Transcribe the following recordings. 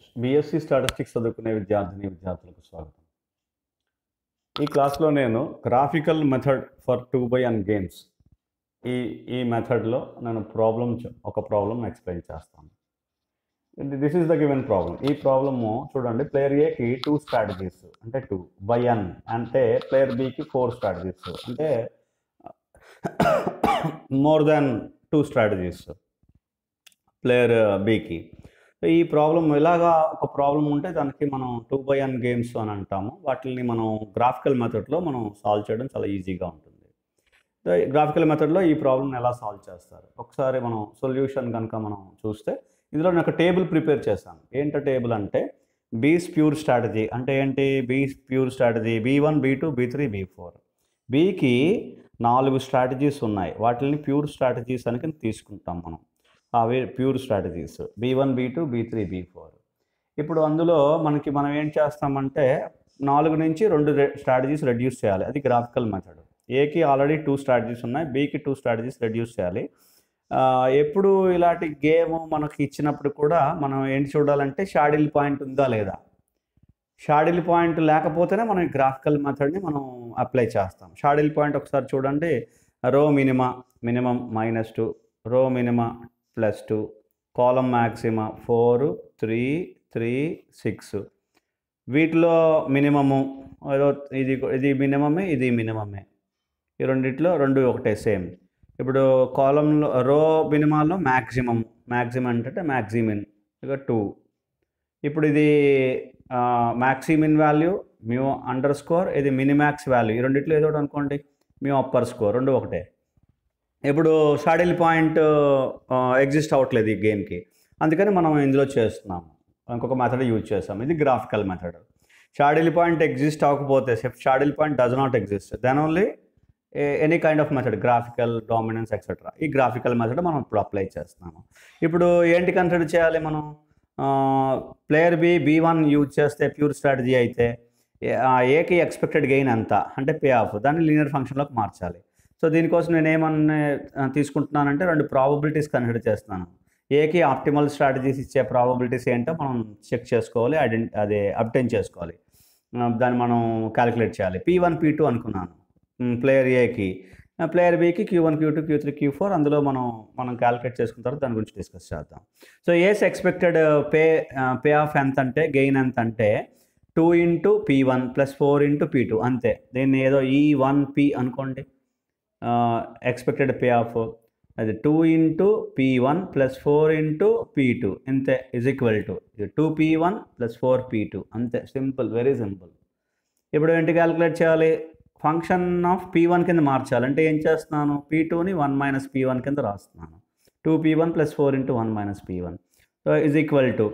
BSc statistics చదువుకునే విద్యార్థిని విద్యార్థులకు స్వాగతం ఈ క్లాస్లో నేను graphical method for two by n games ఈ ఈ మెథడ్లో నేను ప్రాబ్లం ఒక ప్రాబ్లం ఎక్స్ప్లెయిన్ చేస్తాను this is the given problem ఈ ప్రాబ్లము చూడండి ప్లేయర్ ఏకి టూ స్ట్రాటజీస్ అంటే టూ బై అన్ అంటే ప్లేయర్ బికి ఫోర్ స్ట్రాటజీస్ అంటే more than two strategies player బికి ఈ ప్రాబ్లం ఇలాగా ఒక ప్రాబ్లం ఉంటే దానికి మనం టూ బై అన్ గేమ్స్ అని అంటాము వాటిని మనం గ్రాఫికల్ మెథడ్లో మనం సాల్వ్ చేయడం చాలా ఈజీగా ఉంటుంది గ్రాఫికల్ మెథడ్లో ఈ ప్రాబ్లమ్ ఎలా సాల్వ్ చేస్తారు ఒకసారి మనం సొల్యూషన్ కనుక మనం చూస్తే ఇందులో నేను ఒక టేబుల్ ప్రిపేర్ చేశాను ఏంటో టేబుల్ అంటే బీస్ ప్యూర్ స్ట్రాటజీ అంటే ఏంటి B's pure strategy B one B two B three B four బీకి నాలుగు స్ట్రాటజీస్ ఉన్నాయి వాటిని ప్యూర్ స్ట్రాటజీస్ అని తీసుకుంటాం మనం అవి pure strategies B one B two B three B four ఇప్పుడు అందులో మనకి మనం ఏం చేస్తామంటే నాలుగు నుంచి రెండు స్ట్రాటజీస్ రెడ్యూస్ చేయాలి అది గ్రాఫికల్ మెథడ్ ఏకి ఆల్రెడీ టూ స్ట్రాటజీస్ ఉన్నాయి బీకి టూ స్ట్రాటజీస్ రెడ్యూస్ చేయాలి ఎప్పుడు ఇలాంటి గేమ్ మనకి ఇచ్చినప్పుడు కూడా మనం ఏంటి చూడాలంటే షాడిల్ పాయింట్ ఉందా లేదా షాడిల్ పాయింట్ లేకపోతేనే మనం ఈ గ్రాఫికల్ మెథడ్ని మనం అప్లై చేస్తాం షాడిల్ పాయింట్ ఒకసారి చూడండి row minima minimum minus two row minima plus two column maxima four three three six వీటిలో మినిమము ఏదో ఇది ఇది మినిమమే ఇది మినిమమే ఈ రెండిట్లో రెండు ఒకటే సేమ్ ఇప్పుడు కాలంలో రో మినిమాలో మ్యాక్సిమం మ్యాక్సిమం అంటే మ్యాక్సిమిన్ ఇక టూ ఇప్పుడు ఇది maximin value mu underscore ఇది మినిమాక్స్ వాల్యూ ఈ రెండిట్లో ఏదో ఒకటి అనుకోండి మ్యూ అప్పర్ స్కోర్ రెండు ఒకటే ఇప్పుడు షాడిల్ పాయింట్ ఎగ్జిస్ట్ అవ్వట్లేదు ఈ గేమ్కి అందుకని మనం ఇందులో చేస్తున్నాము ఇంకొక మెథడ్ యూజ్ చేస్తాం ఇది graphical method saddle point exist అవ్వకపోతే saddle point does not exist then only any kind of method graphical dominance etcetera ఈ గ్రాఫికల్ మెథడ్ మనం ఇప్పుడు అప్లై చేస్తున్నాము ఇప్పుడు ఏంటి కన్సిడర్ చేయాలి మనం player B B one use చేస్తే ప్యూర్ స్ట్రాటజీ అయితే ఏకి ఎక్స్పెక్టెడ్ గెయిన్ ఎంత అంటే పే ఆఫ్ దాన్ని లీనియర్ ఫంక్షన్లోకి మార్చాలి సో దీనికోసం నేను ఏమన్నా తీసుకుంటున్నానంటే రెండు ప్రాబబిలిటీస్ కన్సిడర్ చేస్తున్నాను ఏకి ఆప్టిమల్ స్ట్రాటజీస్ ఇచ్చే ప్రాబబిలిటీస్ ఏంటో మనం చెక్ చేసుకోవాలి ఐడెంటి అదే అప్టైన్ చేసుకోవాలి దాన్ని మనం క్యాలిక్యులేట్ చేయాలి పీ వన్ పీ టూ అనుకున్నాను ప్లేయర్ ఏకి ప్లేయర్ బికి Q one Q two Q three Q four అందులో మనం మనం క్యాలిక్యులేట్ చేసుకున్న తర్వాత దాని గురించి డిస్కస్ చేద్దాం so as expected pay payoff ఎంత అంటే గెయిన్ ఎంత అంటే two into P one plus four into P two అంతే దీన్ని ఏదో ఈ వన్ పీ అనుకోండి ఎక్స్పెక్టెడ్ పే ఆఫ్ అది two into P one plus four into P two ఇంతే ఇజ్ ఈక్వల్ టు ఇది two P one plus four P two అంతే simple very simple ఇప్పుడు ఏంటి క్యాలిక్యులేట్ చేయాలి ఫంక్షన్ ఆఫ్ పీ వన్ కింద మార్చాలి అంటే ఏం చేస్తున్నాను పీ టూని వన్ మైనస్ పీ వన్ కింద రాస్తున్నాను two P one plus four into one minus P one so is equal to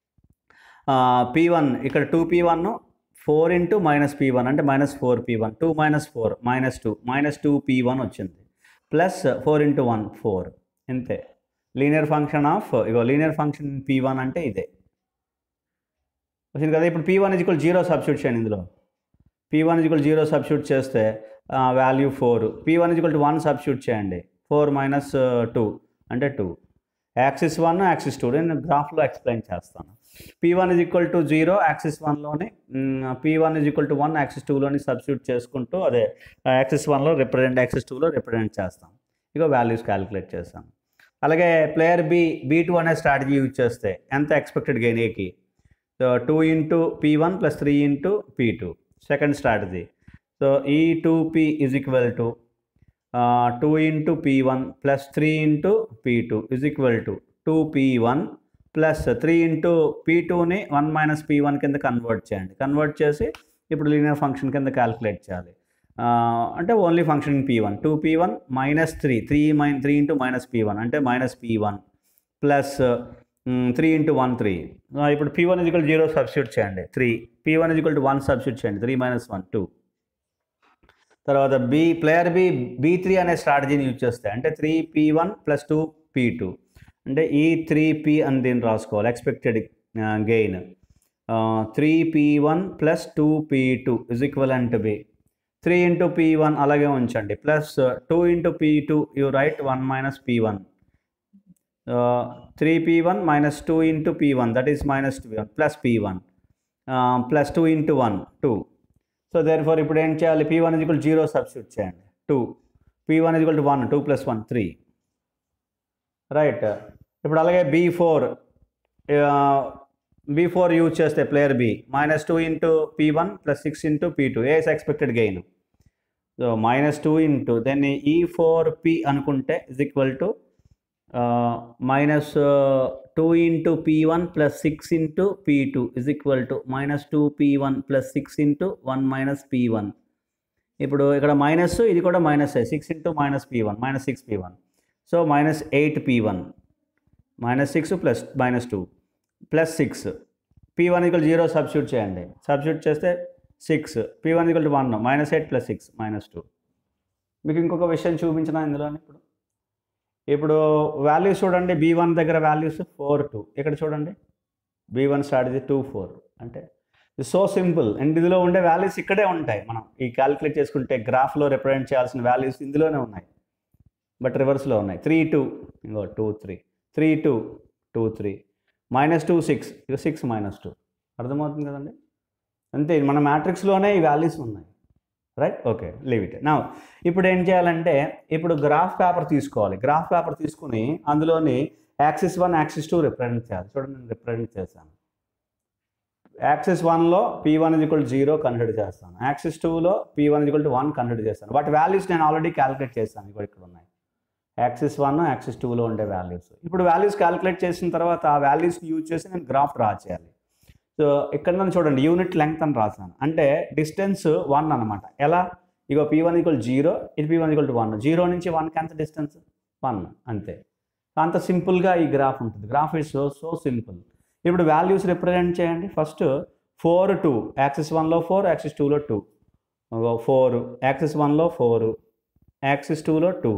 P one ఇక్కడ two P one four into minus P one అంటే minus four P one two minus four minus two minus two P one వచ్చింది plus four into one four ఇంతే linear function of ఇగో linear function P one అంటే ఇదే వచ్చింది కదా ఇప్పుడు P one is zero substitute చేయండి ఇందులో P one is equal zero substitute చేస్తే value four P one is equal to one substitute చేయండి ఫోర్ మైనస్ టూ అంటే two axis one axis two నేను గ్రాఫ్లో ఎక్స్ప్లెయిన్ చేస్తాను P one is equal to zero axis వన్లోని P one is equal to one axis టూలోని substitute చేసుకుంటూ అదే axis వన్లో రిప్రజెంట్ యాక్సిస్ టూలో రిప్రజెంట్ చేస్తాం ఇక వాల్యూస్ క్యాలిక్యులేట్ చేస్తాం అలాగే ప్లేయర్ బి బీ టూ అనే స్ట్రాటజీ యూజ్ చేస్తే ఎంత ఎక్స్పెక్టెడ్ గెయిన్ ఏకి so two into P one plus three into P two second strategy so ఈ two P is equal to two into P one plus three into P two is equal to two P one plus three into P టూని one minus P one కింద convert చేయండి convert చేసి ఇప్పుడు linear function కింద calculate చేయాలి అంటే only function P one two P one minus three three minus three into minus P one అంటే minus P one plus three into one three ఇప్పుడు P one is equal zero substitute చేయండి three P one is equal to one substitute చేయండి three minus one two తర్వాత B player B B three అనే స్ట్రాటజీని use చేస్తే అంటే three P one plus two P two అంటే ఈ త్రీ పీ అని దీన్ని రాసుకోవాలి expected gain three P one plus two P two is equal and B three into P one అలాగే ఉంచండి plus two into P two you write one minus P one three P one minus two into P one that is minus two plus P one plus two into one two so therefore ఇప్పుడు ఏం చేయాలి P one is equal zero substitute చేయండి two P one is equal to one two plus one three right ఇప్పుడు అలాగే B four B four use చేస్తే player B minus two into P one plus six into P two as expected gain so minus two into దాన్ని ఈ four P అనుకుంటే is equal to minus two into P one plus six into P two is equal to minus two P one plus six into one minus P one ఇప్పుడు ఇక్కడ minus ఇది కూడా minus six into minus P one minus six P one so minus eight P one minus six plus minus two plus six P one equal zero substitute చేయండి substitute చేస్తే six P one equal to one minus eight plus six minus two మీకు ఇంకొక విషయం చూపించిన ఇందులో ఇప్పుడు ఇప్పుడు values చూడండి బీ వన్ దగ్గర వాల్యూస్ ఫోర్ టూ ఇక్కడ చూడండి B one strategy two four అంటే సో సింపుల్ అండ్ ఇందులో ఉండే వాల్యూస్ ఇక్కడే ఉంటాయి మనం ఈ క్యాలిక్యులేట్ చేసుకుంటే గ్రాఫ్లో రిప్రజెంట్ చేయాల్సిన వాల్యూస్ ఇందులోనే ఉన్నాయి బట్ రివర్స్లో ఉన్నాయి త్రీ టూ ఇంకో two three three two two three minus two six ఇక సిక్స్ మైనస్ టూ అర్థమవుతుంది కదండి అంతే మన మ్యాట్రిక్స్లోనే ఈ వాల్యూస్ ఉన్నాయి రైట్ ఓకే లీవ్ ఇట్ నా ఇప్పుడు ఏం చేయాలంటే ఇప్పుడు గ్రాఫ్ పేపర్ తీసుకోవాలి గ్రాఫ్ పేపర్ తీసుకుని అందులోని axis one axis two represent చేయాలి చూడండి నేను రిప్రజెంట్ చేశాను యాక్సిస్ వన్లో P one is equal zero consider చేస్తాను యాక్సిస్ టూలో P one is equal to one consider చేస్తాను వాటి వాల్యూస్ నేను ఆల్రెడీ క్యాలిక్యులేట్ చేస్తాను ఇక్కడ ఇక్కడ ఉన్నాయి యాక్సిస్ వన్ యాక్సిస్ టూలో ఉండే వాల్యూస్ ఇప్పుడు వాల్యూస్ క్యాలిక్యులేట్ చేసిన తర్వాత ఆ వాల్యూస్ యూజ్ చేసి నేను గ్రాఫ్ డ్రా చేయాలి సో ఇక్కడ నన్ను చూడండి యూనిట్ లెంగ్త్ అని రాసాను అంటే డిస్టెన్స్ వన్ అనమాట ఎలా ఇగో పీ వన్ ఈక్వల్ జీరో ఇది P one equal to one zero నుంచి వన్కి ఎంత డిస్టెన్స్ వన్ అంతే అంత సింపుల్గా ఈ గ్రాఫ్ ఉంటుంది graph is so so simple ఇప్పుడు వాల్యూస్ రిప్రజెంట్ చేయండి ఫస్ట్ ఫోర్ టూ యాక్సిస్ వన్లో ఫోర్ యాక్సిస్ టూలో టూ ఫోర్ యాక్సిస్ వన్లో ఫోర్ యాక్సిస్ టూలో టూ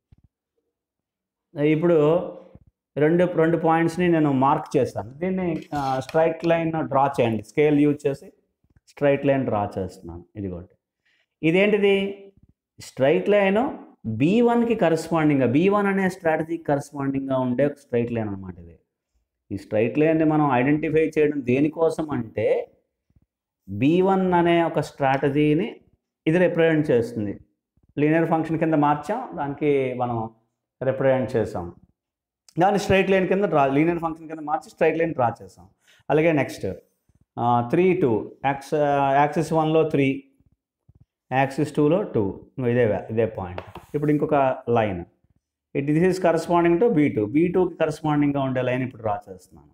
ఇప్పుడు రెండు రెండు పాయింట్స్ని నేను మార్క్ చేస్తాను దీన్ని స్ట్రైట్ లైన్ డ్రా చేయండి స్కేల్ యూజ్ చేసి స్ట్రైట్ లైన్ డ్రా చేస్తున్నాను ఇదిగోటి ఇదేంటిది స్ట్రైట్ లైన్ బీ వన్కి కరస్పాండింగ్గా బీ వన్ అనే స్ట్రాటజీకి కరస్పాండింగ్గా ఉండే ఒక స్ట్రైట్ లైన్ అనమాట ఇది ఈ స్ట్రైట్ లైన్ని మనం ఐడెంటిఫై చేయడం దేనికోసం అంటే బీ వన్ అనే ఒక స్ట్రాటజీని ఇది రిప్రజెంట్ చేస్తుంది లీనియర్ ఫంక్షన్ కింద మార్చాం దానికి మనం రిప్రజెంట్ చేసాం దాన్ని స్ట్రైట్ లైన్ కింద డ్రా లీనియర్ ఫంక్షన్ కింద మార్చి స్ట్రైట్ లైన్ డ్రా చేసాం అలాగే next three two ax axis వన్లో త్రీ యాక్సిస్ టూలో టూ ఇదే ఇదే పాయింట్ ఇప్పుడు ఇంకొక line it this is corresponding to B two B టూకి కరస్పాండింగ్గా ఉండే లైన్ ఇప్పుడు డ్రా చేస్తున్నాను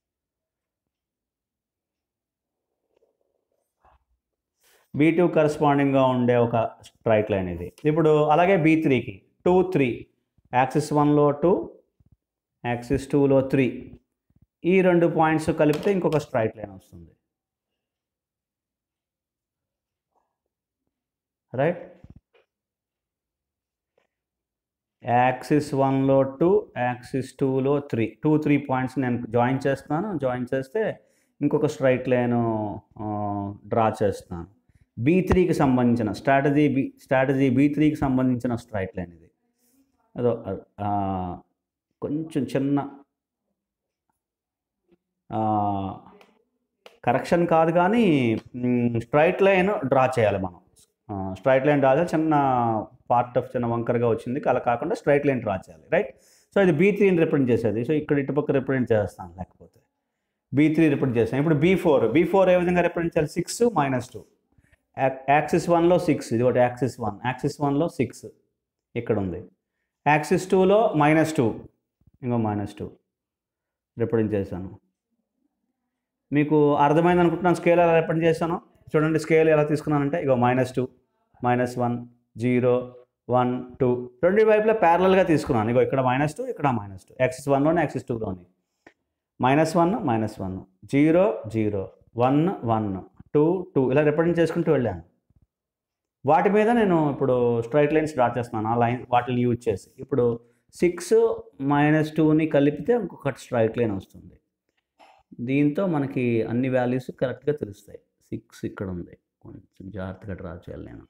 బీ టూ కరస్పాండింగ్గా ఉండే ఒక స్ట్రైట్ లైన్ ఇది ఇప్పుడు అలాగే బీ త్రీకి టూ త్రీ యాక్సిస్ వన్లో టూ యాక్సిస్ టూలో త్రీ ఈ రెండు పాయింట్స్ కలిపితే ఇంకొక స్ట్రైట్ లైన్ వస్తుంది రైట్ యాక్సిస్ వన్లో టూ యాక్సిస్ టూలో త్రీ టూ త్రీ పాయింట్స్ నేను జాయిన్ చేస్తున్నాను జాయిన్ చేస్తే ఇంకొక స్ట్రైట్ లైన్ డ్రా చేస్తున్నాను బీ త్రీకి సంబంధించిన స్ట్రాటజీ బి స్ట్రాటజీ బీ త్రీకి సంబంధించిన స్ట్రైట్ లైన్ ఇది అదో ఆ, కొంచెం చిన్న కరెక్షన్ కాదు కానీ స్ట్రైట్ లైన్ డ్రా చేయాలి మనం స్ట్రైట్ లైన్ డ్రా చేయాలి చిన్న పార్ట్ ఆఫ్ చిన్న వంకరగా వచ్చింది అలా కాకుండా స్ట్రైట్ లైన్ డ్రా చేయాలి రైట్ సో ఇది బీ త్రీని రిప్రజెంట్ చేసేది సో ఇక్కడ ఇటుపక్క రిప్రజెంట్ చేస్తాను లేకపోతే బీ త్రీ రిప్రజెంట్ చేస్తాను ఇప్పుడు బీ ఫోర్ బీ ఫోర్ ఏ విధంగా రిప్రజెంట్ చేయాలి సిక్స్ మైనస్ టూ యాక్సిస్ వన్లో సిక్స్ ఇది ఒకటి యాక్సిస్ వన్ యాక్సిస్ వన్లో సిక్స్ ఇక్కడ ఉంది యాక్సిస్ టూలో మైనస్ టూ ఇంకో మైనస్ టూ రిప్రజెంట్ చేశాను మీకు అర్థమైంది అనుకుంటున్నాను స్కేల్ ఎలా రిప్రజెంట్ చేశాను చూడండి స్కేల్ ఎలా తీసుకున్నానంటే ఇగో minus two minus one zero one two రెండు వైపులా ప్యారలల్గా తీసుకున్నాను ఇగో ఇక్కడ మైనస్ టూ ఇక్కడ మైనస్ టూ యాక్సిస్ వన్లోని యాక్సిస్ టూలోని minus one minus one zero zero one one two two ఇలా రిప్రజెంట్ చేసుకుంటూ వెళ్ళాను వాటి మీద నేను ఇప్పుడు స్ట్రైట్ లైన్స్ డ్రా చేస్తున్నాను ఆ లైన్ వాటిని యూజ్ చేసి ఇప్పుడు సిక్స్ మైనస్ టూని కలిపితే ఇంకొకటి స్ట్రైట్ లైన్ వస్తుంది దీంతో మనకి అన్ని వాల్యూస్ కరెక్ట్గా తెలుస్తాయి సిక్స్ ఇక్కడ ఉంది కొంచెం జాగ్రత్తగా డ్రా చేయాలి నేను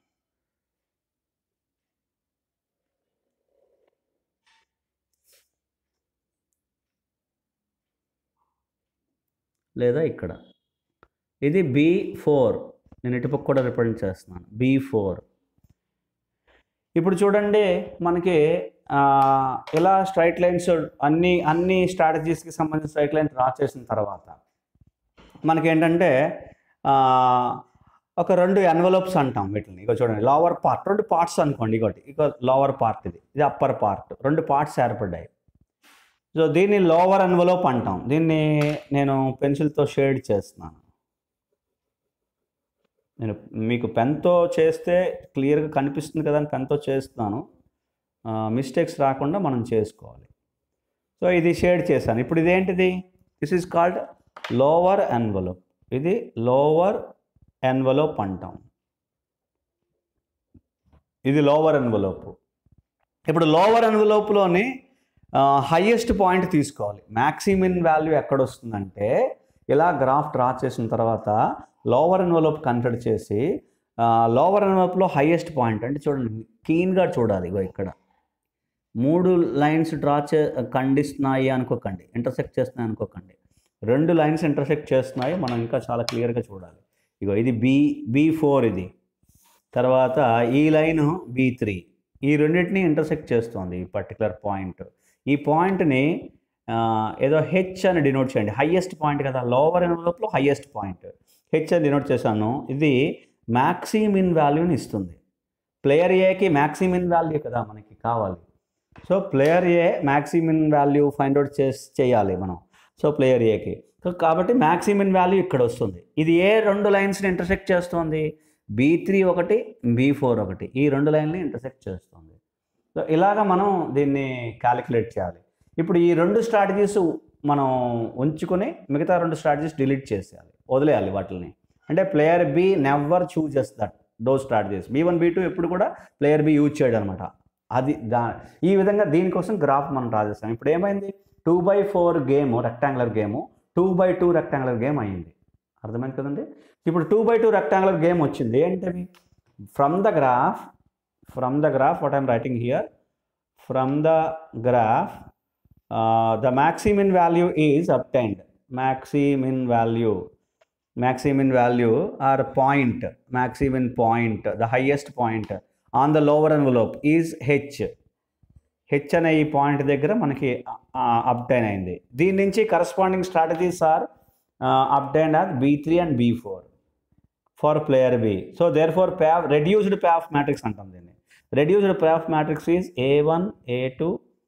లేదా ఇక్కడ ఇది బీ ఫోర్ నేను ఇటుపక్క కూడా రిప్రజెంట్ చేస్తున్నాను బీ ఫోర్ ఇప్పుడు చూడండి మనకి ఆ, ఇలా స్ట్రైట్ లైన్స్ అన్ని అన్ని స్ట్రాటజీస్కి సంబంధించిన స్ట్రైట్ లైన్స్ డ్రా చేసిన తర్వాత మనకి ఏంటంటే ఆ, ఒక రెండు ఎన్వలప్స్ అంటాం వీటిని ఇక చూడండి లోవర్ పార్ట్ రెండు పార్ట్స్ అనుకోండి ఇక ఇక లోవర్ పార్ట్ ఇది ఇది అప్పర్ పార్ట్ రెండు పార్ట్స్ ఏర్పడ్డాయి సో దీన్ని లోవర్ ఎన్వలప్ అంటాం దీన్ని నేను పెన్సిల్తో షేడ్ చేస్తున్నాను నేను మీకు పెన్తో చేస్తే క్లియర్గా కనిపిస్తుంది కదా అని పెన్తో చేస్తున్నాను మిస్టేక్స్ రాకుండా మనం చేసుకోవాలి సో ఇది షేడ్ చేశాను ఇప్పుడు ఇదేంటిది this is called lower envelope ఇది లోవర్ ఎన్వలప్ అంటాం ఇది లోవర్ ఎన్వలప్ ఇప్పుడు లోవర్ ఎన్వలప్లోని హయ్యెస్ట్ పాయింట్ తీసుకోవాలి మ్యాక్సిమిన్ వాల్యూ ఎక్కడ వస్తుందంటే ఇలా గ్రాఫ్ డ్రా చేసిన తర్వాత లోవర్ ఎన్వలప్ కన్సిడర్ చేసి లోవర్ ఎన్వలప్లో హయ్యెస్ట్ పాయింట్ అంటే చూడండి క్లీన్గా చూడాలి ఇగో ఇక్కడ మూడు లైన్స్ డ్రా చే ఖండిస్తున్నాయి అనుకోకండి ఇంటర్సెక్ట్ చేస్తున్నాయి అనుకోకండి రెండు లైన్స్ ఇంటర్సెక్ట్ చేస్తున్నాయి మనం ఇంకా చాలా క్లియర్గా చూడాలి ఇగో ఇది బీ బీ ఫోర్ ఇది తర్వాత ఈ లైన్ బీ త్రీ ఈ రెండింటిని ఇంటర్సెక్ట్ చేస్తుంది ఈ పర్టికులర్ పాయింట్ ఈ పాయింట్ని ఏదో హెచ్ అని డినోట్ చేయండి హయ్యెస్ట్ పాయింట్ కదా లోవర్ ఎన్వలప్లో హయ్యెస్ట్ పాయింట్ హెచ్ అని డినోట్ చేశాను ఇది మ్యాక్సిమిన్ వాల్యూని ఇస్తుంది ప్లేయర్ ఏకి మ్యాక్సిమిన్ వాల్యూ కదా మనకి కావాలి so player A maximin value find out చేసి చేయాలి మనం సో ప్లేయర్ ఏకి సో కాబట్టి మ్యాక్సిమిన్ వాల్యూ ఇక్కడ వస్తుంది ఇది ఏ రెండు లైన్స్ని ఇంటర్సెక్ట్ చేస్తుంది బీ త్రీ ఒకటి బీ ఫోర్ ఒకటి ఈ రెండు లైన్ని ఇంటర్సెక్ట్ చేస్తుంది సో ఇలాగ మనం దీన్ని క్యాలిక్యులేట్ చేయాలి ఇప్పుడు ఈ రెండు స్ట్రాటజీస్ మనం ఉంచుకొని మిగతా రెండు స్ట్రాటజీస్ డిలీట్ చేసేయాలి వదిలేయాలి వాటిని అంటే player B never chooses that those strategies B one B two ఎప్పుడు కూడా ప్లేయర్ బి యూజ్ చేయడం అనమాట అది దా ఈ విధంగా దీనికోసం గ్రాఫ్ మనం డ్రా చేస్తాం ఇప్పుడు ఏమైంది two by four game rectangular game two by two rectangular game అయింది అర్థమైంది కదండి ఇప్పుడు two by two rectangular game వచ్చింది ఏంటవి from the graph from the graph what I'm writing here from the graph the maximin value is obtained maximin value maximin value or point maximin point the highest point on the lower envelope is H H అనే ఈ point దగ్గర మనకి obtain అయింది దీని నుంచి corresponding strategies are obtain as B three and B four for player B so therefore payoff reduced payoff matrix అంటాం దీన్ని reduced payoff matrix is A one A two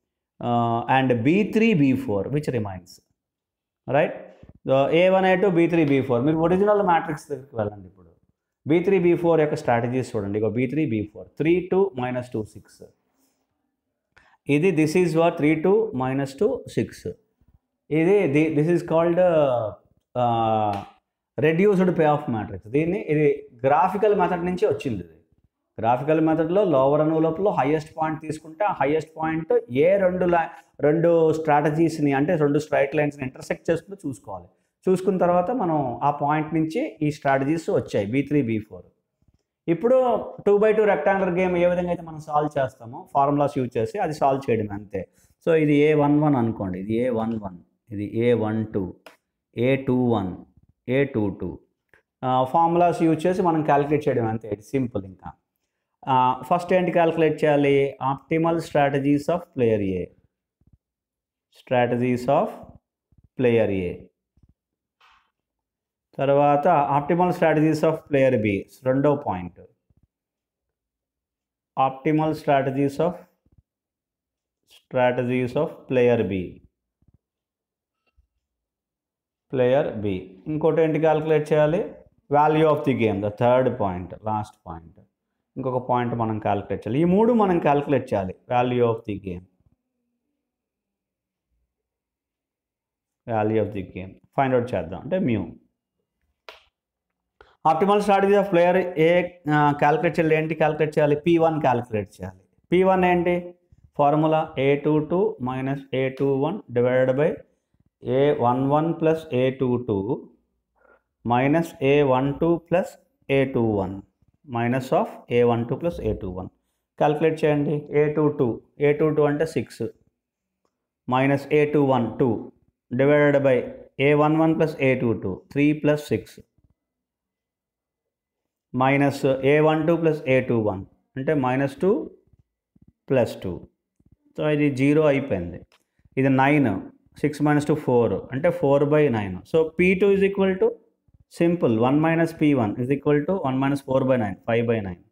and B three B four which remains right A one A two B three B four మీరు original matrix దగ్గరికి వెళ్ళండి ఇప్పుడు B three B four యొక్క strategies చూడండి ఇక B three B four three two minus two six ఇది this is what three two minus two six ఇది this is called reduced payoff matrix దీన్ని ఇది గ్రాఫికల్ మెథడ్ నుంచి వచ్చింది ఇది గ్రాఫికల్ మెథడ్లో లోవర్ అనులోపులో హైయెస్ట్ పాయింట్ తీసుకుంటే ఆ హైయెస్ట్ పాయింట్ ఏ రెండు లై రెండు స్ట్రాటజీస్ని అంటే రెండు స్ట్రైట్ లైన్స్ని ఇంటర్సెక్ట్ చేసుకుంటూ చూసుకోవాలి చూసుకున్న తర్వాత మనం ఆ పాయింట్ నుంచి ఈ స్ట్రాటజీస్ వచ్చాయి బీ త్రీ బీ ఫోర్ ఇప్పుడు two by two rectangular game ఏ విధంగా అయితే మనం సాల్వ్ చేస్తామో ఫార్ములాస్ యూజ్ చేసి అది సాల్వ్ చేయడం అంతే సో ఇది ఏ వన్ వన్ అనుకోండి ఇది ఏ వన్ వన్ ఇది A one two A two one A two two formulas use చేసి మనం క్యాలిక్యులేట్ చేయడం అంతే ఇది సింపుల్ ఇంకా ఫస్ట్ ఏంటి క్యాలిక్యులేట్ చేయాలి optimal strategies of player A strategies of player A తర్వాత optimal strategies of player B రెండో point optimal strategies of strategies of player B player B ఇంకోటి ఏంటి క్యాలిక్యులేట్ చేయాలి value of the game the third point last point ఇంకొక point మనం calculate చేయాలి ఈ మూడు మనం క్యాలిక్యులేట్ చేయాలి value of the game value of the game find out చేద్దాం అంటే మ్యూ optimal strategy of player A calculate చేయాలి ఏంటి క్యాలిక్యులేట్ చేయాలి పీ వన్ క్యాలిక్యులేట్ చేయాలి పీ వన్ ఏంటి formula A two two minus A two one divided by A one one plus A two two minus A one two plus A two one minus of A one two plus A two one calculate చేయండి A two two A two two అంటే six minus A two one two divided by A one one plus A two two three plus six minus A one two plus A two one అంటే minus two plus two so ఇది zero అయిపోయింది ఇది nine six minus two four అంటే four by nine so P two is equal to simple one minus P one is equal to one minus four by nine five by nine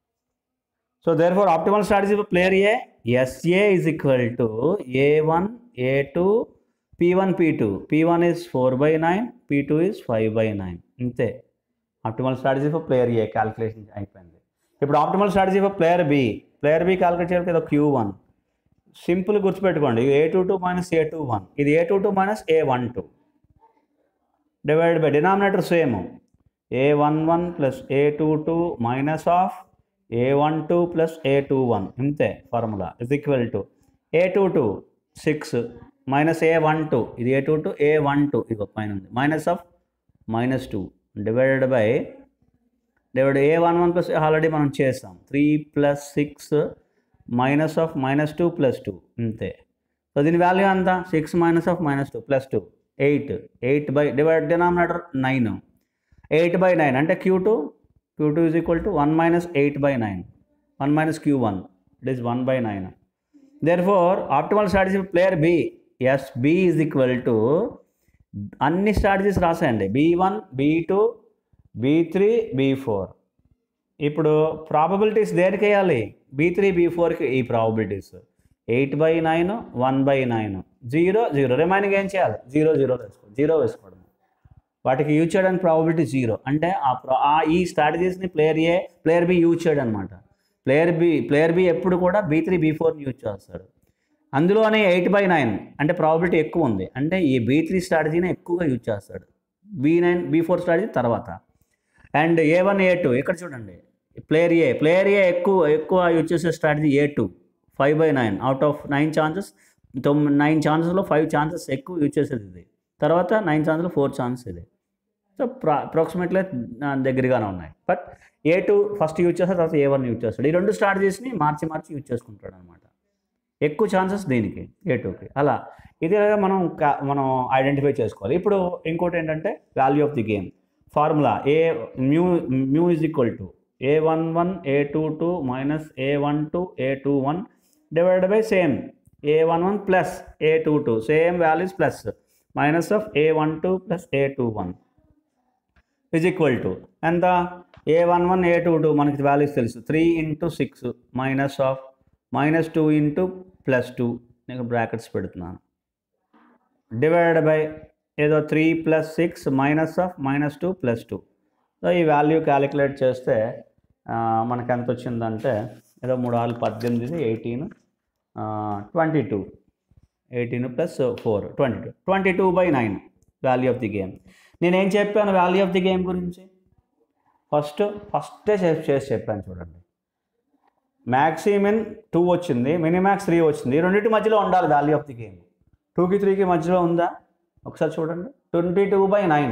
so therefore optimal strategy for player A SA is equal to A one A two P one P two P one is four by nine P two is five by nine అంతే optimal strategy for player A calculation అయిపోయింది ఇప్పుడు optimal strategy for player B player B calculate చేయడానికి ఏదో Q one simple గుర్తుపెట్టుకోండి A two two minus A two one ఇది A two two minus A one two divide by denominator same A one one plus A two two minus of A one two plus A two one ఇంతే formula is equal to A two two six minus A one two ఇది A two two A one two ఇది పైన ఉంది minus of minus two divided by divide A one one plus already మనం చేస్తాం three plus six minus of minus two plus two ఇంతే so దీని value అంతా six minus of minus two plus two eight eight by divide denominator nine eight by nine అంటే Q two Q two is equal to one minus eight by nine one minus Q one it is one by nine therefore optimal strategy player B S B is equal to అన్ని strategies రాసేయండి B one B two B three B four ఇప్పుడు probabilities దేనికి వేయాలి B three బీ ఫోర్కి ఈ probabilities eight by nine one by nine zero zero remaining ఏం చేయాలి జీరో జీరో వేసుకో జీరో వేసుకోవడం వాటికి యూజ్ చేయడానికి ప్రాబిలిటీ జీరో అంటే ఆ ప్రా- ఆ ఈ స్ట్రాటజీస్ని player A player B use చేయడం అనమాట ప్లేయర్ బి ప్లేయర్ బి ఎప్పుడు కూడా B three B four use చేస్తాడు అందులోనే ఎయిట్ బై నైన్ అంటే ప్రాబిలిటీ ఎక్కువ ఉంది అంటే ఈ బీ త్రీ స్ట్రాటజీని ఎక్కువగా యూజ్ చేస్తాడు B nine B four strategy తర్వాత and A one A two ఇక్కడ చూడండి ప్లేయర్ ఏ ప్లేయర్ ఏ ఎక్కువ ఎక్కువ యూజ్ చేసే strategy A two five by nine out of nine chances తొమ్మిది నైన్ ఛాన్సెస్లో ఫైవ్ ఛాన్సెస్ ఎక్కువ యూజ్ చేసేది ఇది తర్వాత నైన్ ఛాన్సెస్లో ఫోర్ ఛాన్సెస్ ఇది సో ప్రా అప్రాక్సిమేట్లీ దగ్గరగానే ఉన్నాయి but A two first use చేస్తాడు తర్వాత ఏ వన్ యూజ్ చేస్తాడు ఈ రెండు స్ట్రాటజీస్ని మార్చి మార్చి యూజ్ చేసుకుంటాడు అనమాట ఎక్కువ ఛాన్సెస్ దీనికి ఏ టూకి అలా ఇది మనం కా- మనం ఐడెంటిఫై చేసుకోవాలి ఇప్పుడు ఇంకోటి ఏంటంటే value of the game formula A mu mu is equal to A one one A two two minus A one two A two one divide by same A one one plus A two two same values plus minus of A one two plus A two one is equal to ఎంత A one one A two two మనకి values తెలుసు three into six minus of minus two into plus two నేను brackets పెడుతున్నాను divide by ఏదో three plus six minus of minus two plus two so ఈ value calculate చేస్తే ఆ, మనకి ఎంత వచ్చిందంటే ఏదో మూడు ఆరు పద్దెనిమిది eighteen twenty two eighteen plus four twenty two twenty two by nine value of the game నేనేం చెప్పాను వాల్యూ ఆఫ్ ది గేమ్ గురించి ఫస్ట్ ఫస్టే చేసి చేసి చెప్పాను చూడండి మ్యాక్సిమిన్ టూ వచ్చింది మినిమాక్స్ త్రీ వచ్చింది ఈ రెండింటి మధ్యలో ఉండాలి వాల్యూ ఆఫ్ ది గేమ్ టూకి త్రీకి మధ్యలో ఉందా ఒకసారి చూడండి twenty two by nine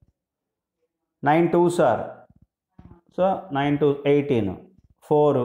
nine two sir so nine two eighteen four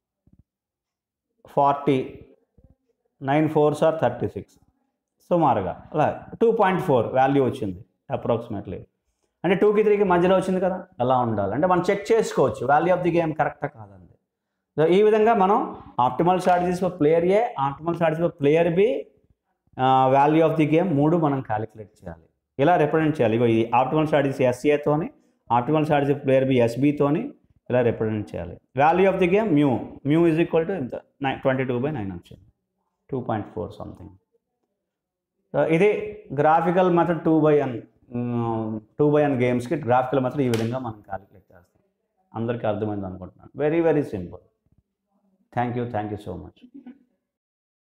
forty nine four sir thirty six సుమారుగా అలా టూ పాయింట్ ఫోర్ వాల్యూ వచ్చింది అప్రాక్సిమేట్లీ అంటే టూకి త్రీకి మధ్యలో వచ్చింది కదా అలా ఉండాలి అంటే మనం చెక్ చేసుకోవచ్చు వాల్యూ ఆఫ్ ది గేమ్ కరెక్టా కాదండి సో ఈ విధంగా మనం optimal strategies for player A optimal strategy for player B value of the game మూడు మనం క్యాలిక్యులేట్ చేయాలి ఇలా రిప్రజెంట్ చేయాలి ఇగో ఈ ఆప్టిమల్ స్ట్రాటజీస్ ఎస్ఏతోని ఆప్టిమల్ స్ట్రాటజీ ప్లేయర్ బి ఎస్బితోని ఇలా రిప్రజెంట్ చేయాలి value of the game mu mu is equal to ఇంత nine twenty two by nine వచ్చింది two point four something so ఇది graphical method two by n two by n గేమ్స్కి graphical method ఈ విధంగా మనం క్యాలిక్యులేట్ చేస్తాం అందరికీ అర్థమైంది అనుకుంటున్నాను very very simple thank you thank you so much